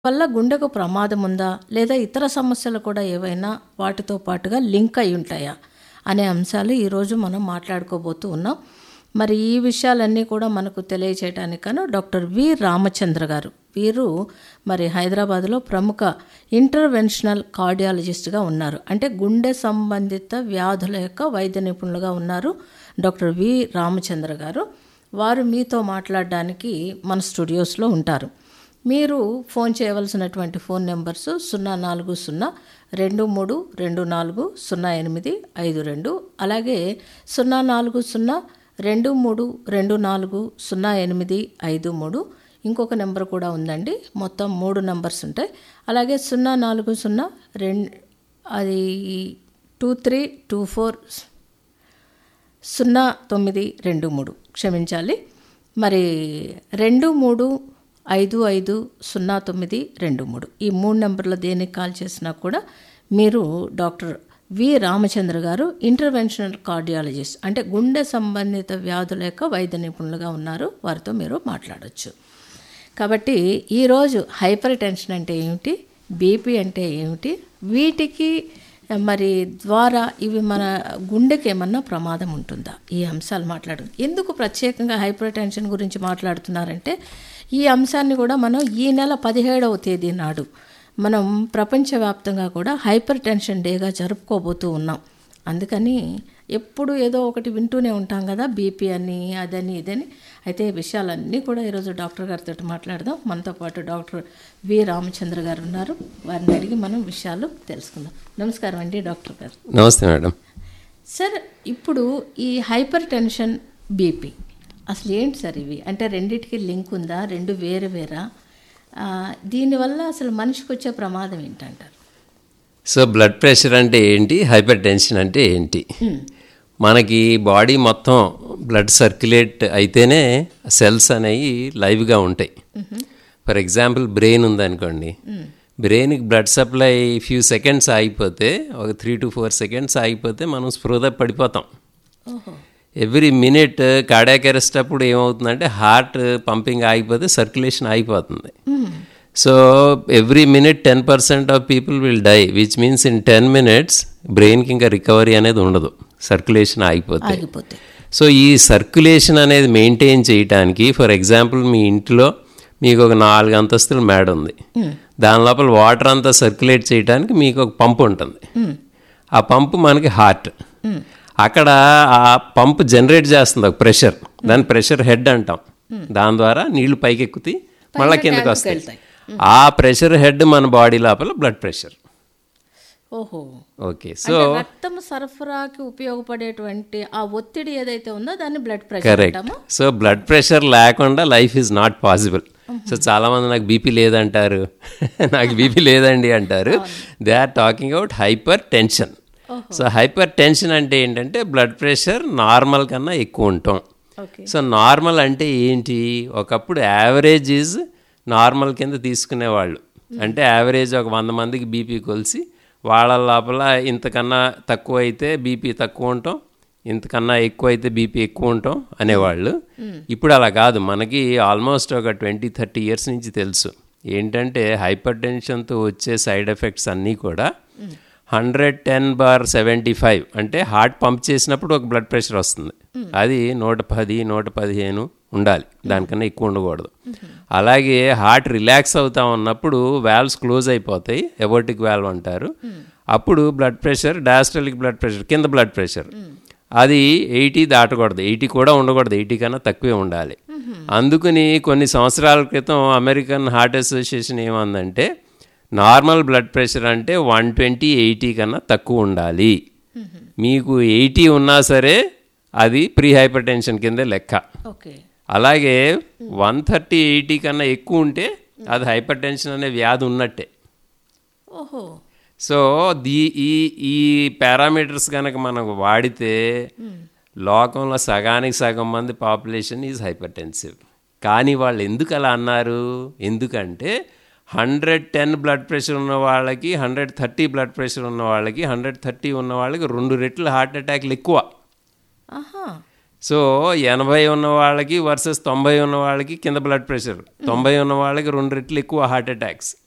వల్ల గుండెకు ప్రమాదం ఉందా లేదా ఇతర సమస్యలు కూడా ఏవైనా వాటితో పాటుగా లింక్ అయి ఉంటాయా అనే అంశాలు ఈరోజు మనం మాట్లాడుకోబోతూ ఉన్నాం మరి ఈ విషయాలన్నీ కూడా మనకు తెలియచేయడానికను డాక్టర్ వి రామచంద్ర గారు వీరు మరి హైదరాబాద్లో ప్రముఖ ఇంటర్వెన్షనల్ కార్డియాలజిస్ట్గా ఉన్నారు అంటే గుండె సంబంధిత వ్యాధుల యొక్క వైద్య నిపుణులుగా ఉన్నారు డాక్టర్ వి రామచంద్ర గారు వారు మీతో మాట్లాడడానికి మన స్టూడియోస్లో ఉంటారు మీరు ఫోన్ చేయవలసినటువంటి ఫోన్ నెంబర్స్ సున్నా నాలుగు సున్నా రెండు మూడు రెండు నాలుగు సున్నా ఎనిమిది ఐదు రెండు అలాగే సున్నా నాలుగు సున్నా రెండు మూడు రెండు నాలుగు సున్నా ఎనిమిది ఐదు మూడు ఇంకొక నెంబర్ కూడా ఉందండి మొత్తం మూడు నెంబర్స్ ఉంటాయి అలాగే సున్నా నాలుగు సున్నా రెండు అది టూ త్రీ టూ ఫోర్ సున్నా తొమ్మిది రెండు మూడు క్షమించాలి మరి రెండు మూడు ఐదు ఐదు సున్నా తొమ్మిది రెండు మూడు ఈ మూడు నెంబర్ల దేనికి కాల్ చేసినా కూడా మీరు డాక్టర్ వి రామచంద్ర గారు ఇంటర్వెన్షనల్ కార్డియాలజిస్ట్ అంటే గుండె సంబంధిత వ్యాధుల యొక్క వైద్య నిపుణులుగా ఉన్నారు వారితో మీరు మాట్లాడవచ్చు కాబట్టి ఈరోజు హైపర్ టెన్షన్ అంటే ఏమిటి బీపీ అంటే ఏమిటి వీటికి మరి ద్వారా ఇవి మన గుండెకి ఏమన్నా ప్రమాదం ఉంటుందా ఈ అంశాలు మాట్లాడు ఎందుకు ప్రత్యేకంగా హైపర్ టెన్షన్ గురించి మాట్లాడుతున్నారంటే ఈ అంశాన్ని కూడా మనం ఈ నెల పదిహేడవ తేదీ నాడు మనం ప్రపంచవ్యాప్తంగా కూడా హైపర్ టెన్షన్ డేగా జరుపుకోబోతూ ఉన్నాం అందుకని ఎప్పుడు ఏదో ఒకటి వింటూనే ఉంటాం కదా బీపీ అని అదని ఇదని అయితే ఈ విషయాలన్నీ కూడా ఈరోజు డాక్టర్ గారితో మాట్లాడదాం మనతో పాటు డాక్టర్ వి రామచంద్ర గారు ఉన్నారు వారిని అడిగి మనం విషయాలు తెలుసుకుందాం నమస్కారం అండి డాక్టర్ గారు నమస్తే మేడం సార్ ఇప్పుడు ఈ హైపర్ టెన్షన్ బీపీ అసలు ఏంటి సార్ ఇవి అంటే రెండిటికి లింక్ ఉందా రెండు వేరు వేరా ఆ, దీనివల్ల అసలు మనిషికి వచ్చే ప్రమాదం ఏంటంటారు సో బ్లడ్ ప్రెషర్ అంటే ఏంటి హైపర్ టెన్షన్ అంటే ఏంటి మనకి బాడీ మొత్తం బ్లడ్ సర్క్యులేట్ అయితేనే సెల్స్ అనేవి లైవ్గా ఉంటాయి ఫర్ ఎగ్జాంపుల్ బ్రెయిన్ ఉందనుకోండి బ్రెయిన్కి బ్లడ్ సప్లై ఫ్యూ సెకండ్స్ ఆగిపోతే ఒక త్రీ టు ఫోర్ సెకండ్స్ ఆగిపోతే మనం స్పృహ పడిపోతాం ఓహో ఎవ్రీ మినిట్ కార్డియాక్ అరెస్ట్ అప్పుడు ఏమవుతుందంటే హార్ట్ పంపింగ్ ఆగిపోతే సర్క్యులేషన్ ఆగిపోతుంది so every minute ten percent of people will die which means in ten minutes బ్రెయిన్కి ఇంకా రికవరీ అనేది ఉండదు సర్క్యులేషన్ ఆగిపోతే ఆగిపోతే సో ఈ సర్క్యులేషన్ అనేది మెయింటైన్ చేయడానికి ఫర్ ఎగ్జాంపుల్ మీ ఇంట్లో మీకు ఒక నాలుగు అంతస్తుల మేడ ఉంది దాని లోపల వాటర్ అంతా సర్క్యులేట్ చేయడానికి మీకు ఒక పంపు ఉంటుంది ఆ పంపు మనకి హార్ట్ అక్కడ ఆ పంప్ జనరేట్ చేస్తుంది ఒక ప్రెషర్ దాని ప్రెషర్ హెడ్ అంటాం దాని ద్వారా నీళ్లు పైకి ఎక్కుతాయి మళ్ళీ కిందకి వస్తాయి ఆ ప్రెషర్ హెడ్ మన బాడీ లోపల బ్లడ్ ప్రెషర్ ఓహో ఓకే సో అంటే రక్తం సరఫరాకి ఉపయోగపడేటువంటి ఆ ఒత్తిడి ఏదైతే ఉందో దాన్ని బ్లడ్ ప్రెషర్ కరెక్ట్ అంటామా సో బ్లడ్ ప్రెషర్ లేకుండా life is not possible so చాలామంది నాకు బీపీ లేదంటారు నాకు బీపీ లేదండి అంటారు they are talking out hypertension so hypertension అంటే ఏంటంటే బ్లడ్ ప్రెషర్ నార్మల్ కన్నా ఎక్కువ ఉంటాం ఓకే సో నార్మల్ అంటే ఏంటి ఒకప్పుడు యావరేజ్ ఈజ్ నార్మల్ కింద తీసుకునేవాళ్ళు అంటే యావరేజ్ ఒక వంద మందికి బీపీ కొలిసి వాళ్ళ లోపల ఇంతకన్నా తక్కువ అయితే బీపీ తక్కువ ఉంటాం ఇంతకన్నా ఎక్కువ అయితే బీపీ ఎక్కువ ఉంటాం అనేవాళ్ళు ఇప్పుడు అలా కాదు మనకి ఆల్మోస్ట్ ఒక ట్వంటీ థర్టీ ఇయర్స్ నుంచి తెలుసు ఏంటంటే హైపర్ టెన్షన్తో వచ్చే సైడ్ ఎఫెక్ట్స్ అన్నీ కూడా hundred ten bar seventy five అంటే హార్ట్ పంప్ చేసినప్పుడు ఒక బ్లడ్ ప్రెషర్ వస్తుంది అది నూట పది నూట పదిహేను ఉండాలి దానికన్నా ఎక్కువ ఉండకూడదు అలాగే హార్ట్ రిలాక్స్ అవుతా ఉన్నప్పుడు వాల్వ్స్ క్లోజ్ అయిపోతాయి ఎబోటిక్ వాల్వ్ అంటారు అప్పుడు blood pressure diastolic blood pressure కింద బ్లడ్ ప్రెషర్ అది ఎయిటీ దాటకూడదు ఎయిటీ కూడా ఉండకూడదు ఎయిటీ కన్నా తక్కువే ఉండాలి అందుకని కొన్ని సంవత్సరాల క్రితం అమెరికన్ హార్ట్ అసోసియేషన్ ఏమందంటే నార్మల్ బ్లడ్ ప్రెషర్ అంటే వన్ ట్వంటీ ఎయిటీ కన్నా తక్కువ ఉండాలి మీకు ఎయిటీ ఉన్నా సరే అది ప్రీ హైపర్ టెన్షన్ కింద లెక్క ఓకే అలాగే వన్ థర్టీ ఎయిటీ కన్నా ఎక్కువ ఉంటే అది హైపర్ టెన్షన్ అనే వ్యాధి ఉన్నట్టే ఓహో సో దీ ఈ ఈ పారామీటర్స్ కనుక మనం వాడితే లోకంలో సగానికి సగం మంది పాపులేషన్ ఈజ్ హైపర్ టెన్సివ్ కానీ వాళ్ళు ఎందుకు అలా అన్నారు ఎందుకంటే హండ్రెడ్ టెన్ బ్లడ్ ప్రెషర్ ఉన్న వాళ్ళకి హండ్రెడ్ థర్టీ బ్లడ్ ప్రెషర్ ఉన్న వాళ్ళకి హండ్రెడ్ థర్టీ ఉన్న వాళ్ళకి రెండు రెట్లు హార్ట్ అటాక్లు ఎక్కువ ఆహా సో ఎనభై ఉన్న వాళ్ళకి వర్సెస్ తొంభై ఉన్న వాళ్ళకి కింద బ్లడ్ ప్రెషర్ తొంభై ఉన్న వాళ్ళకి రెండు రెట్లు ఎక్కువ హార్ట్ అటాక్స్